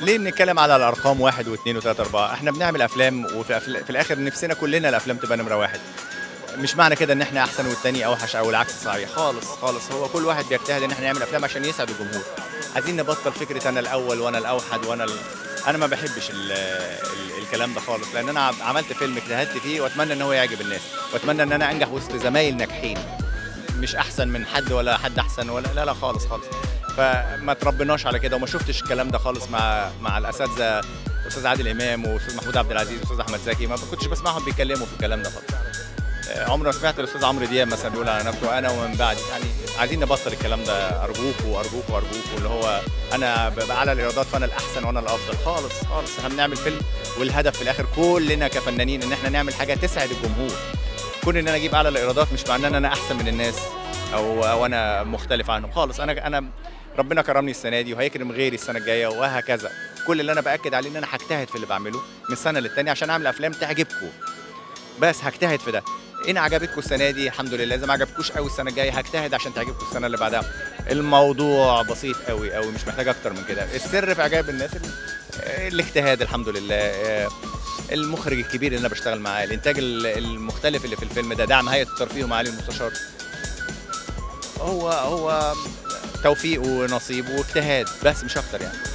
ليه بنتكلم على الارقام واحد واثنين وثلاثة أربعة؟ احنا بنعمل افلام وفي أفل... في الاخر نفسنا كلنا الافلام تبقى نمرة واحد. مش معنى كده ان احنا احسن والتاني اوحش او العكس صحيح خالص خالص هو كل واحد بيجتهد ان احنا نعمل افلام عشان يسعد الجمهور. عايزين نبطل فكرة انا الاول وانا الاوحد وانا ال... انا ما بحبش ال... ال... الكلام ده خالص لان انا عملت فيلم اجتهدت فيه واتمنى ان هو يعجب الناس واتمنى ان انا انجح وسط زمايل ناجحين مش احسن من حد ولا حد احسن ولا لا لا خالص خالص فما تربناش على كده وما شفتش الكلام ده خالص مع مع الاساتذه استاذ عادل امام واستاذ محمود عبد العزيز واستاذ احمد زكي ما كنتش بسمعهم بيتكلموا في الكلام ده خالص آه، عمري ما سمعت الاستاذ عمرو دياب مثلا بيقول على نفسه انا ومن بعد يعني عايزين نبطل الكلام ده ارجوكوا ارجوكوا ارجوكوا اللي هو انا ببقى على الايرادات فانا الاحسن وانا الافضل خالص خالص احنا بنعمل فيلم والهدف في الاخر كلنا كفنانين ان احنا نعمل حاجه تسعد الجمهور كون ان انا اجيب اعلى الايرادات مش معناه ان انا احسن من الناس او او انا مختلف عنهم خالص انا انا ربنا كرمني السنه دي وهيكرم غيري السنه الجايه وهكذا كل اللي انا باكد عليه ان انا هجتهد في اللي بعمله من سنه للتانيه عشان اعمل افلام تعجبكم بس هجتهد في ده ان عجبتكم السنه دي الحمد لله اذا ما عجبتكوش قوي السنه الجايه هجتهد عشان تعجبكم السنه اللي بعدها الموضوع بسيط قوي قوي مش محتاج اكتر من كده السر في اعجاب الناس ال- الاجتهاد الحمد لله آه، المخرج الكبير اللي انا بشتغل معاه الانتاج ال- المختلف اللي في الفيلم ده دعم هيئه الترفيه ومعالي المستشار هو هو توفيق ونصيب واجتهاد بس مش اكتر يعني